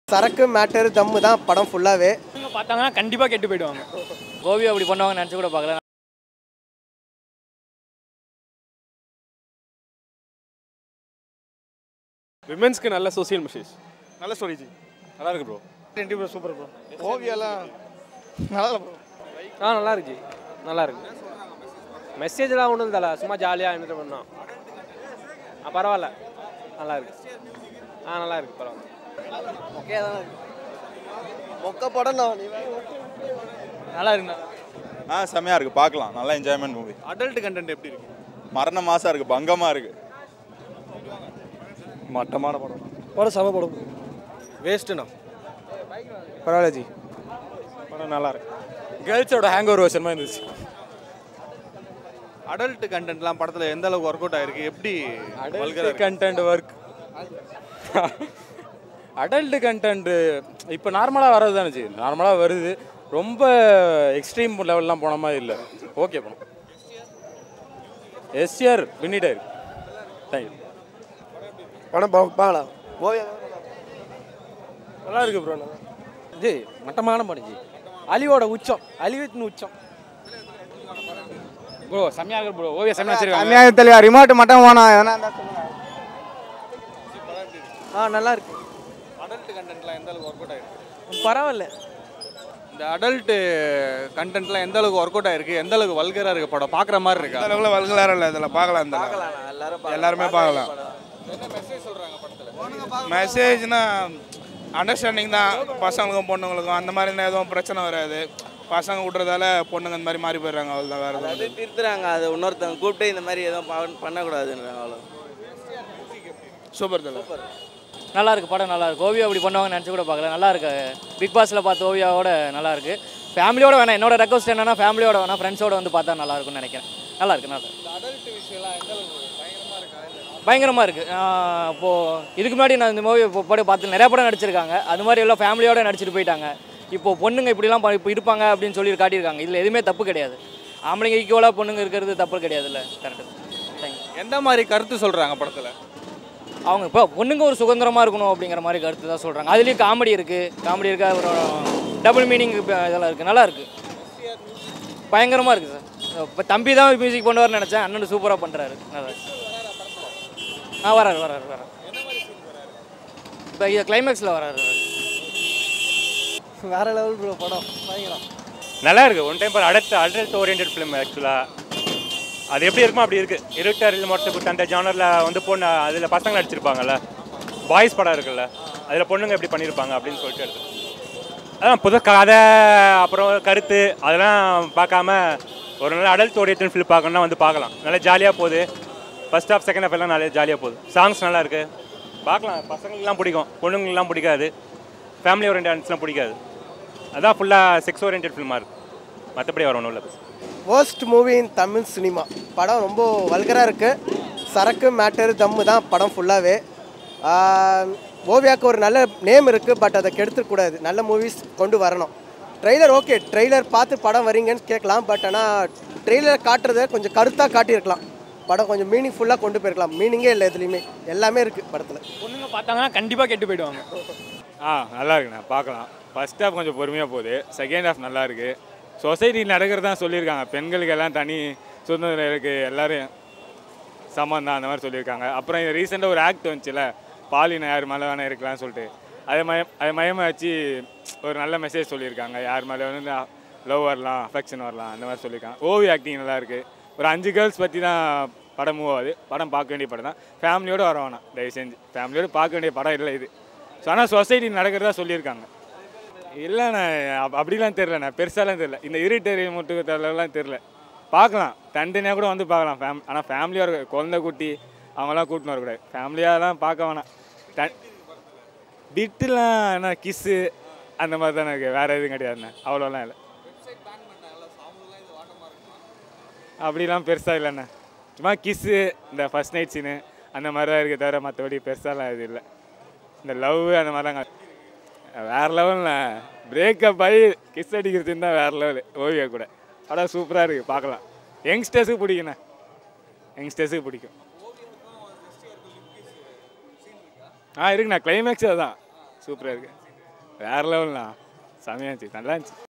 சரக்கு மேட்டர் தம்மு தான் படம் ஃபுல்லாகவே இவங்க பார்த்தாங்கன்னா கண்டிப்பாக கெட்டு போயிடுவாங்க கோபி அப்படி பண்ணுவாங்க நினச்சி கூட பார்க்கல விமென்ஸ்க்கு நல்ல சோசியல் மெசேஜ் நல்ல ஸ்டோரி ஜி நல்லா இருக்கு ப்ரோ ரெண்டு ப்ரோ சூப்பர் ப்ரோ ஓவியெல்லாம் நல்லா ப்ரோ ஆ நல்லா இருக்கு நல்லா இருக்கு மெசேஜ்லாம் ஒன்றும் தல சும்மா ஜாலியாக என்ஜாய் பண்ணோம் ஆ பரவாயில்ல நல்லா இருக்கு ஆ நல்லா இருக்கு பரவாயில்ல ஓகே தான் மொக்க படம் தான் நல்லா இருக்குண்ணா ஆ செம்மையாக இருக்குது பார்க்கலாம் நல்லா என்ஜாய்மெண்ட் மூவி அடல்ட் கண்டென்ட் எப்படி இருக்கு மரண மாசம் இருக்குது பங்கமாக இருக்குது மட்டமான படம் படம் சம படம் வேஸ்ட்டுண்ணா பரவாயில்ல ஜி படம் நல்லா இருக்கு கேர்ள்ஸோட ஹேங் ஓவர் வருஷன் மாதிரி இருந்துச்சு அடல்ட் கண்டென்ட்லாம் படத்தில் எந்த அளவுக்கு ஒர்க் அவுட் ஆயிருக்கு எப்படி vulgar ஆ இருக்கு? கண்டென்ட் ஒர்க் அடல்ட் கண்டென்ட் இப்போ நார்மலாக வர்றது தானே ஜி நார்மலாக வருது ரொம்ப எக்ஸ்ட்ரீம் லெவல்லாம் போன மாதிரி இல்லை ஓகே படம் எஸ்ஆர் வின்னிட்டார் தேங்க்யூ படம் பார்க்கலாம் ஓவியா நல்லா இருக்கு ப்ரோ ஜி மட்டமான படம் ஜி அழிவோட உச்சம் அழிவத்தின் உச்சம் ப்ரோ செம்மையாக இருக்கு ப்ரோ ஓவியா செம்மையாக வச்சிருக்காங்க அநியாயத்தில் ரிமோட் மட்டும் வேணாம் எதனா இருந்தா சொல்லுங்க ஆ நல்லா இருக்கு அடல்ட் கண்டென்ட்லாம் எந்த அளவுக்கு ஒர்க் அவுட் ஆயிருக்கு பரவாயில்ல இந்த அடல்ட் கண்டென்ட்லாம் எந்த அளவுக்கு ஒர்க் அவுட் ஆயிருக்கு எந்த அளவுக்கு வல்கரா இருக்கு படம் பார்க்குற மாதிரி இருக்கா அளவுல வல்கலாரம் இல்லை இதில் பார்க்கலாம் இந்த எல்லாருமே பார்க்கலாம் மெசேஜ்னா அண்டர்ஸ்டாண்டிங் தான் பசங்களுக்கும் பொண்ணுங்களுக்கும் அந்த மாதிரி இருந்தா எதுவும் பிரச்சனை வராது பசங்க விட்றதால பொண்ணுங்க இந்த மாதிரி மாறி போயிடுறாங்க அவ்வளோதான் வேறு எதுவும் அது திருத்துறாங்க அது இன்னொருத்தவங்க கூப்பிட்டு இந்த மாதிரி எதுவும் ப- பண்ணக்கூடாதுன்றாங்க அவ்வளோ சூப்பர் தலை நல்லா இருக்கு படம் நல்லா இருக்கு ஓவியா அப்படி பண்ணுவாங்க நினச்சி கூட பார்க்கல நல்லா இருக்கு பிக் பாஸில் பார்த்த ஓவியாவோட நல்லா இருக்கு ஃபேமிலியோட வேணாம் என்னோட ரெக்வஸ்ட் என்னன்னா ஃபேமிலியோட வேணாம் ஃப்ரெண்ட்ஸோட வந்து பார்த்தா நல்லா இருக்கும்னு நினைக்கிறேன் நல்லா இருக்கு நல்லா இருக்கு. பயங்கரமாக இருக்குது இப்போது இதுக்கு முன்னாடி நான் இந்த மூவி இப்போ படம் பார்த்து நிறைய படம் நடிச்சிருக்காங்க அது மாதிரி எல்லாம் ஃபேமிலியோட நடிச்சிட்டு போயிட்டாங்க இப்போ பொண்ணுங்க இப்படிலாம் ப- இப்போ இருப்பாங்க அப்படின்னு சொல்லி காட்டியிருக்காங்க இதில் எதுவுமே தப்பு கிடையாது ஆம்பளைங்க ஈக்குவலாக பொண்ணுங்க இருக்கிறது தப்பு கிடையாதுல்ல கரெக்டு தேங்க்யூ எந்த மாதிரி கருத்து சொல்கிறாங்க படத்தில் அவங்க இப்போ பொண்ணுங்க ஒரு சுதந்திரமாக இருக்கணும் அப்படிங்கிற மாதிரி கருத்து தான் சொல்கிறாங்க அதுலேயும் காமெடி இருக்குது காமெடி இருக்குது அப்புறம் டபுள் மீனிங் இதெல்லாம் இருக்குது நல்லா இருக்குது பயங்கரமாக இருக்குது சார் இப்போ தம்பி தான் மியூசிக் பண்ணுவார்னு நினச்சேன் அண்ணன் சூப்பராக பண்ணுறாரு நல்லா இருக்கு. ஆ வராரு வராரு வராரு இப்போ இது கிளைமேக்ஸில் வராரு வராரு. வேற லெவல் ப்ரோ படம் பயங்கரம் நல்லா இருக்கு one time adult adult orient film ஆக்சுவலாக அது எப்படி இருக்குமோ அப்படி இருக்கு இருட்டரில் மொட்டை அந்த ஜானரில் வந்து பொண்ணு அதில் பசங்க நடிச்சிருப்பாங்கல்ல பாய்ஸ் படம் இருக்குல்ல அதில் பொண்ணுங்க எப்படி பண்ணியிருப்பாங்க அப்படின்னு சொல்லிட்டு எடுத்து அதான் புது கதை அப்புறம் கருத்து அதெல்லாம் பார்க்காம ஒரு நல்ல அடல்ட் ஓரியன்ட் ஃபிலிம் பார்க்கணும்னா வந்து பார்க்கலாம் நல்லா ஜாலியாக போகுது ஃபர்ஸ்ட் ஹாஃப் செகண்ட் ஹாஃப் எல்லாம் நல்லா ஜாலியாக போகுது சாங்ஸ் நல்லா இருக்கு பார்க்கலாம் பசங்களுக்குலாம் பிடிக்கும் பொண்ணுங்களுக்குலாம் பிடிக்காது ஃபேமிலி ஓரியன்ட்ஸ்லாம் பிடிக்காது அதான் ஃபுல்லாக செக்ஸ் ஓரியன்ட் ஃபிலிமாக இருக்குது மற்றபடி வர ஒன்றும் இல்லை worst movie in Tamil cinema படம் ரொம்ப வல்கராக இருக்குது சரக்கு மேட்டர் தம்மு தான் படம் ஃபுல்லாகவே ஓவியாவுக்கு ஒரு நல்ல நேம் இருக்குது பட் அதை கெடுத்துக்கூடாது நல்ல மூவிஸ் கொண்டு வரணும் ட்ரெய்லர் ஓகே ட்ரெய்லர் பார்த்து படம் வரீங்கன்னு கேட்கலாம் பட் ஆனால் ட்ரெய்லர் காட்டுறத கொஞ்சம் கருத்தாக காட்டியிருக்கலாம் படம் கொஞ்சம் மீனிங்ஃபுல்லாக கொண்டு போயிருக்கலாம் மீனிங்கே இல்லை எதுலேயுமே எல்லாமே இருக்குது படத்தில் பொண்ணுங்க பார்த்தாங்கன்னா கண்டிப்பாக கெட்டு போயிடுவாங்க ஆ நல்லா இருக்குண்ணா பார்க்கலாம் ஃபர்ஸ்ட் ஹாஃப் கொஞ்சம் பொறுமையாக போகுது செகண்ட் ஹாஃப் நல்லா இருக்கு சொசைட்டி நடக்கிறதா சொல்லியிருக்காங்க பெண்களுக்கு எல்லாம் தனி சுதந்திரம் இருக்குது எல்லாரும் சமம் தான் அந்த மாதிரி சொல்லியிருக்காங்க அப்புறம் ரீசெண்டாக ஒரு ஆக்ட் வந்துச்சுல பாலின யார் மேலே வேணால் இருக்கலாம்னு சொல்லிட்டு அதை மயம் அதை மையமாக வச்சு ஒரு நல்ல மெசேஜ் சொல்லியிருக்காங்க யார் மேலே வந்து லவ் வரலாம் அஃபெக்ஷன் வரலாம் அந்த மாதிரி சொல்லியிருக்காங்க ஓவி ஆக்டிங் நல்லா இருக்கு ஒரு அஞ்சு கேர்ள்ஸ் பற்றி தான் படம் மூவ் ஆகுது படம் பார்க்க வேண்டிய படம் தான் ஃபேமிலியோடு வர வேணாம் தயவு செஞ்சு ஃபேமிலியோடு பார்க்க வேண்டிய படம் இல்லை இது ஸோ ஆனால் சொசைட்டி நடக்கிறதா சொல்லியிருக்காங்க இல்லைண்ணே அப் அப்படிலாம் தெரிலண்ணே பெருசாலாம் தெரில இந்த இருட்டரி முட்டுக்கத்தெல்லாம் தெரில பார்க்கலாம் தண்டனையாக கூட வந்து பார்க்கலாம் ஃபேம் ஆனால் ஃபேமிலியாக இருக்க குழந்தை குட்டி அவங்களாம் கூட்டின்னு வரக்கூடாது ஃபேமிலியாலாம் பார்க்க வேணாம் டன் பிட்டுலாம் என்ன கிஸ்ஸு அந்த மாதிரி தானே இருக்குது வேறு எதுவும் கிடையாதுண்ணே அவ்வளோலாம் இல்லை அப்படிலாம் பெருசாக இல்லைண்ணே சும்மா கிஸ்ஸு இந்த ஃபஸ்ட் நைட் சீனு அந்த மாதிரி தான் இருக்கே தவிர மற்றபடி பெருசாலாம் இது இல்லை இந்த லவ் அந்த மாதிரிலாம் வேறு லெவலில் பிரேக்கப் ஆகி கிஸ் அடிக்கிறதுன்னு தான் வேறு லெவல் ஓவியா கூட ஆனால் சூப்பராக இருக்குது பார்க்கலாம் யங்ஸ்டர்ஸுக்கு பிடிக்குண்ணே யங்ஸ்டர்ஸுக்கு பிடிக்கும் ஆ இருக்குண்ணா கிளைமேக்ஸ் அதுதான் சூப்பராக இருக்குது வேற லெவல்ண்ணா செமையா இருந்துச்சு நல்லா இருந்துச்சு